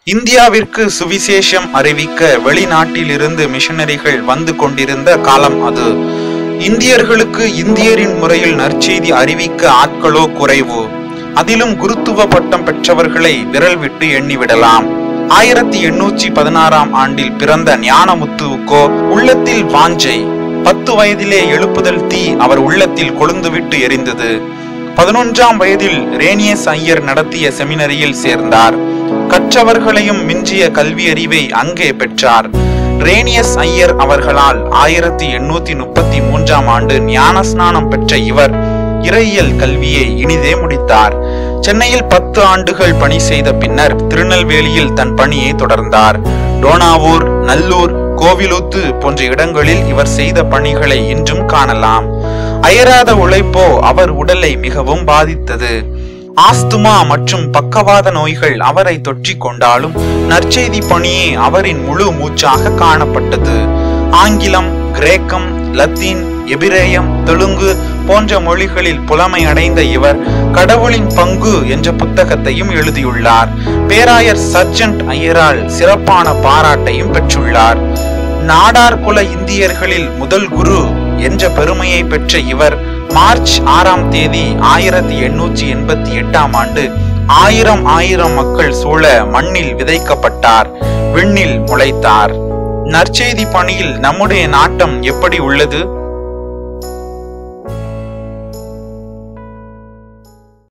இந்தியாவிற்கு சுவிசேஷம் அறிவிக்க வெளிநாட்டிலிருந்து மிஷனரிகள் வந்து கொண்டிருந்த காலம் அது இந்தியர்களுக்கு இந்தியரின் முறையில் நற்செய்தி அறிவிக்க ஆட்களோ குறைவு அதிலும் குருத்துவ பட்டம் பெற்றவர்களை விரல் விட்டு எண்ணிவிடலாம் ஆயிரத்தி எண்ணூற்றி பதினாறாம் ஆண்டில் பிறந்த ஞானமுத்துவுக்கோ உள்ளத்தில் வாஞ்சை பத்து வயதிலே எழுப்புதல் தீ அவர் உள்ளத்தில் கொழுந்துவிட்டு எரிந்தது பதினொன்றாம் வயதில் ரேனியஸ் ஐயர் நடத்திய செமினரியில் சேர்ந்தார் கற்றவர்களையும் மிஞ்சிய கல்வி அறிவை அங்கே பெற்றார் ரேனியஸ் ஐயர் அவர்களால் ஆயிரத்தி எண்ணூத்தி முப்பத்தி மூன்றாம் ஆண்டு ஞானஸ்நானம் பெற்ற இவர் இறையியல் கல்வியை இனிதே முடித்தார் சென்னையில் பத்து ஆண்டுகள் பணி செய்த பின்னர் திருநெல்வேலியில் தன் பணியை தொடர்ந்தார் டோனாவூர் நல்லூர் கோவிலூத்து போன்ற இடங்களில் இவர் செய்த பணிகளை இன்றும் காணலாம் அயராத உழைப்போ அவர் உடலை மிகவும் பாதித்தது ஆஸ்துமா மற்றும் பக்கவாத நோய்கள் அவரை தொற்றிக் கொண்டாலும் நற்செய்தி பணியே அவரின் முழு மூச்சாக காணப்பட்டது ஆங்கிலம் கிரேக்கம் லத்தீன் எபிரேயம் தெலுங்கு போன்ற மொழிகளில் புலமை அடைந்த இவர் கடவுளின் பங்கு என்ற புத்தகத்தையும் எழுதியுள்ளார் பேராயர் சர்ஜன்ட் ஐயரால் சிறப்பான பாராட்டையும் பெற்றுள்ளார் நாடார் குல இந்தியர்களில் முதல் குரு என்ற பெருமையை பெற்ற இவர் மார்ச் ஆறாம் தேதி ஆயிரத்தி எண்ணூற்றி எண்பத்தி எட்டாம் ஆண்டு ஆயிரம் ஆயிரம் மக்கள் சூழ மண்ணில் விதைக்கப்பட்டார் விண்ணில் முளைத்தார் நற்செய்தி பணியில் நம்முடைய நாட்டம் எப்படி உள்ளது